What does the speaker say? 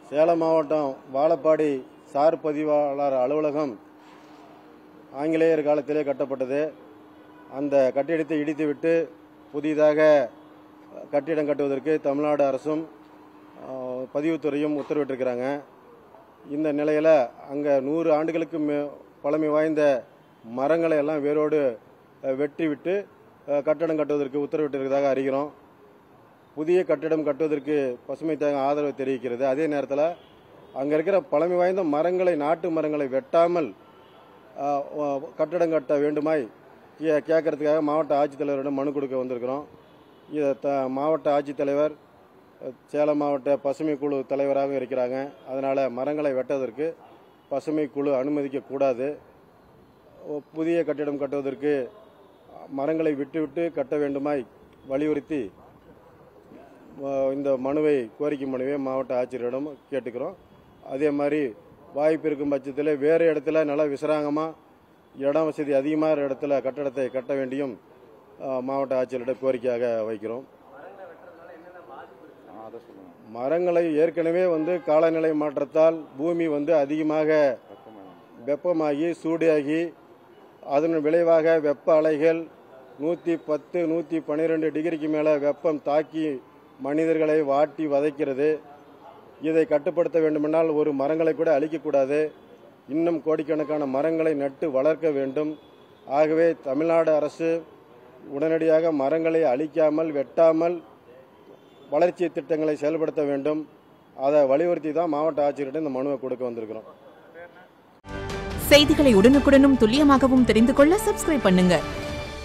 சேலம் மாவட்டம் வாழப்பாடி சார் பதிவாளர் அலுவலகம் ஆங்கிலேயர் காலத்திலே கட்டப்பட்டது அந்த கட்டிடத்தை இடித்துவிட்டு புதிதாக கட்டிடம் கட்டுவதற்கு தமிழ்நாடு அரசும் அஹ், பதிவுத்துறையும் உத்தரவிட்டிருக்கிறாங்க இந்த நிலையில் அங்கே நூறு ஆண்டுகளுக்கு மே பழமை வாய்ந்த மரங்களை எல்லாம் வேரோடு அஹ், வெட்டி விட்டு அஹ், கட்டடம் கட்டுவதற்கு உத்தரவிட்டிருக்கிறதாக அறிகிறோம் புதிய கட்டிடம் கட்டுவதற்கு பசுமை தாங்க ஆதரவு தெரிவிக்கிறது அதே நேரத்தில் அங்கே இருக்கிற பழமை வாய்ந்த மரங்களை நாட்டு மரங்களை வெட்டாமல் ஆஹ், வ- கட்டடம் கட்ட வேண்டுமாய் கே- கேட்கறதுக்காக மாவட்ட ஆட்சித்தலைவரிடம் மனு கொடுக்க வந்திருக்கிறோம் இதை த மாவட்ட ஆட்சித்தலைவர் அஹ், சேலம் மாவட்ட பசுமை குழு தலைவராகவும் இருக்கிறாங்க அதனால் மரங்களை வெட்டுவதற்கு பசுமை குழு அனுமதிக்கக்கூடாது ஒ- புதிய கட்டிடம் கட்டுவதற்கு மரங்களை விட்டுவிட்டு கட்ட வேண்டுமாய் வலியுறுத்தி அஹ், இந்த மனுவை கோரிக்கை மனுவை மாவட்ட ஆட்சியரிடம் கேட்டுக்கிறோம் அதே மாதிரி வாய்ப்பு இருக்கும் பட்சத்தில் வேறு இடத்துல நல்லா விசராங்கமாக இடம் வசதி அதிகமாக இடத்துல கட்டடத்தை கட்ட வேண்டியும் அஹ், மாவட்ட ஆட்சியரிடம் கோரிக்கையாக வைக்கிறோம் ஆ, அதை சொல்லுங்க மரங்களை ஏற்கனவே வந்து காலநிலை மாற்றத்தால் பூமி வந்து அதிகமாக வெப்பமயம் வெப்பமாகி சூடாகி அதன் விளைவாக வெப்ப அலைகள் நூற்றி பத்து நூற்றி பன்னிரெண்டு டிகிரிக்கு மேலே வெப்பம் தாக்கி மனிதர்களை வாட்டி வதைக்கிறது இதை கட்டுப்படுத்த வேண்டுமென்றால் ஒரு மரங்களை கூட அழிக்கக்கூடாது இன்னும் கோடிக்கணக்கான மரங்களை நட்டு வளர்க்க வேண்டும் ஆகவே தமிழ்நாடு அரசு உடனடியாக மரங்களை அழிக்காமல் வெட்டாமல் வளர்ச்சி திட்டங்களை செயல்படுத்த வேண்டும் அதை வலியுறுத்தி தான் மாவட்ட ஆட்சியர்கிட்ட இந்த மனுவை கொடுக்க வந்திருக்கிறோம் செய்திகளை உடனுக்குடனும் துல்லியமாகவும் தெரிந்து கொள்ள சப்ஸ்கிரைப் பண்ணுங்க